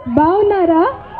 బాగున్నారా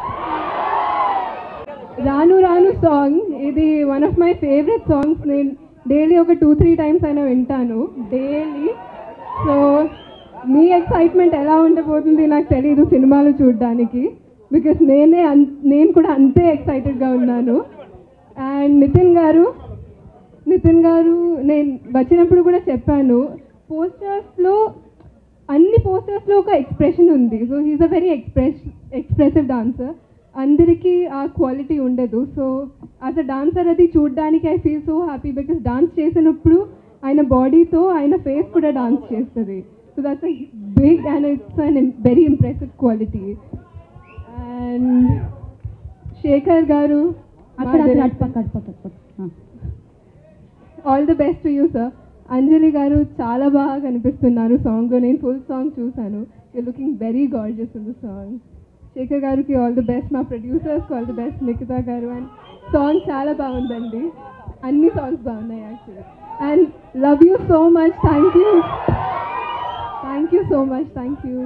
రాను రాను సాంగ్ ఇది one of my favourite songs నేను డైలీ ఒక టూ త్రీ టైమ్స్ అయినా వింటాను డైలీ సో మీ ఎక్సైట్మెంట్ ఎలా ఉండబోతుంది నాకు తెలియదు సినిమాలు చూడడానికి బికాస్ నేనే అన్ నేను కూడా అంతే ఎక్సైటెడ్గా ఉన్నాను అండ్ నితిన్ గారు నితిన్ గారు నేను వచ్చినప్పుడు కూడా చెప్పాను పోస్టర్స్లో అన్ని పోస్టర్స్లో ఒక ఎక్స్ప్రెషన్ ఉంది so he's a very express expressive dancer అందరికీ ఆ క్వాలిటీ ఉండదు సో యాజ్ అ డాన్సర్ అది చూడడానికి I feel so happy because dance చేసినప్పుడు ఆయన బాడీతో ఆయన ఫేస్ కూడా డాన్స్ చేస్తుంది so that's a big and it's an very impressive quality and Shekhar గారు అక్కడ అక్కడ అటుపక్క అటుపక్క అటుపక్క ఆ. All the best to you sir Anjali గారు చాలా బాగా కనిపిస్తున్నారు సాంగ్లో నేను ఫుల్ సాంగ్ చూశాను you looking very gorgeous in the song Shekhar గారికి ఆల్ ది బెస్ట్ మా ప్రొడ్యూసర్స్కి ఆల్ ది బెస్ట్ నిఖితా గారు అండ్ సాంగ్ చాలా బాగుందండి అన్ని సాంగ్స్ బాగున్నాయి actually and love you so much thank you thank you so much thank you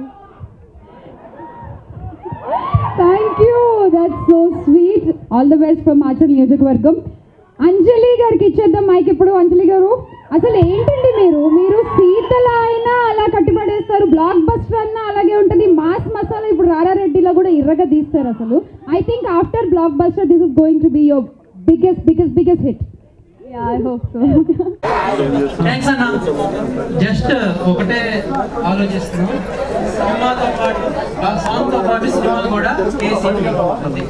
thank you that's so sweet all the best from Achal నియోజకవర్గం అంజలి గారికి ఇచ్చేద్దాం మైక్ ఇప్పుడు అంజలి గారు అసలు ఏంటండి మీరు మీరు సీతలా అయినా అలా కట్టిపడేస్తారు బ్లాక్ బస్టర్ అన్నా అలాగే ఉంటుంది మాస్ మసాలా ఇప్పుడు రారారెడ్డిలో కూడా ఇర్రగా తీస్తారు అసలు ఐ థింక్ ఆఫ్టర్ బ్లాక్ బస్టర్ this is going to be your biggest biggest biggest hit I hope so thanks అన్న జస్ట్ ఒకటే ఆలోచిస్తున్నాం సినిమాతో పాటు ఆ సాంగ్తో పాటు సినిమాలు కూడా కేసీ అంతే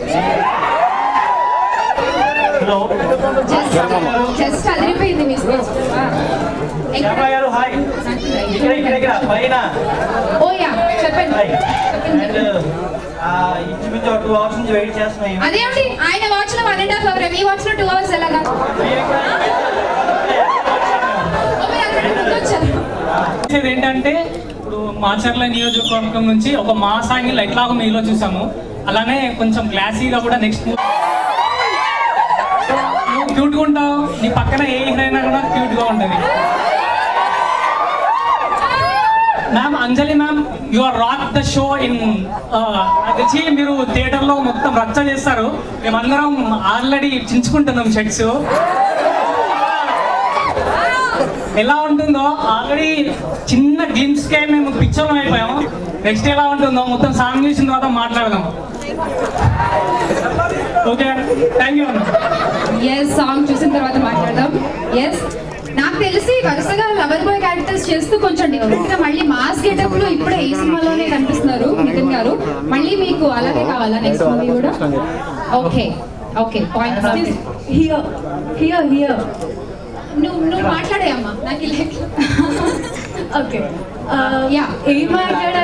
హలో జస్ట్ అదిరిపోయింది మీ స్పీచ్ శ్యామల గారు హాయ్ ఇక్కడ ఇక్కడ ఇక్కడ పైన ఓ యా చెప్పండి హాయ్ చెప్పండి అండ్ ఇంచుమించు టూ అవర్స్ నుంచి వెయిట్ చేస్తున్నాయి అదేమిటి ఆయన వాచ్ లో వన్ అండ్ హాఫ్ అవర్ మీ వాచ్ లో టూ అవర్స్ ఎలాగా ఓ, మీరు అక్కడ ముందు వచ్చారు చేసేది ఏంటంటే ఇప్పుడు మాచర్ల నియోజకవర్గం నుంచి ఒక మా సాంగిల్ ఎట్లాగో మీలో చూసాము అలానే కొంచెం క్లాసీగా కూడా నెక్స్ట్ నువ్వు క్యూట్గా ఉంటావు నీ పక్కన ఏ హీరోయిన్ కూడా క్యూట్గా ఉంటుంది ma'am Anjali ma'am you are rock the show in నాకు తెలిసి మీరు థియేటర్లో మొత్తం రచ్చ చేస్తారు మేమందరం ఆల్రెడీ చించుకుంటున్నాం షర్ట్స్ ఎలా ఉంటుందో ఆల్రెడీ చిన్న గ్లిమ్స్ కే మేము పిక్చర్ అయిపోయాము నెక్స్ట్ ఎలా ఉంటుందో మొత్తం సాంగ్ చూసిన తర్వాత మాట్లాడదాం ఓకే థ్యాంక్ యూ అన్న ఎస్ సాంగ్ చూసిన తర్వాత మాట్లాడదాం ఎస్ నాకు తెలిసి వరుసగా లవర్ బాయ్ క్యారెక్టర్స్ చేస్తూ కొంచెం డిఫరెంట్ గా మళ్ళీ మాస్ గెటప్ లో ఇప్పుడే ఈ సినిమాలోనే కనిపిస్తున్నారు నితిన్ గారు మళ్ళీ మీకు అలాగే కావాలా నెక్స్ట్ మూవీ కూడా okay okay point here here here నువ్వు నువ్వు మాట్లాడే అమ్మా నాకు ఇలా ఓకే Yeah. ఏం మాట్లాడాలి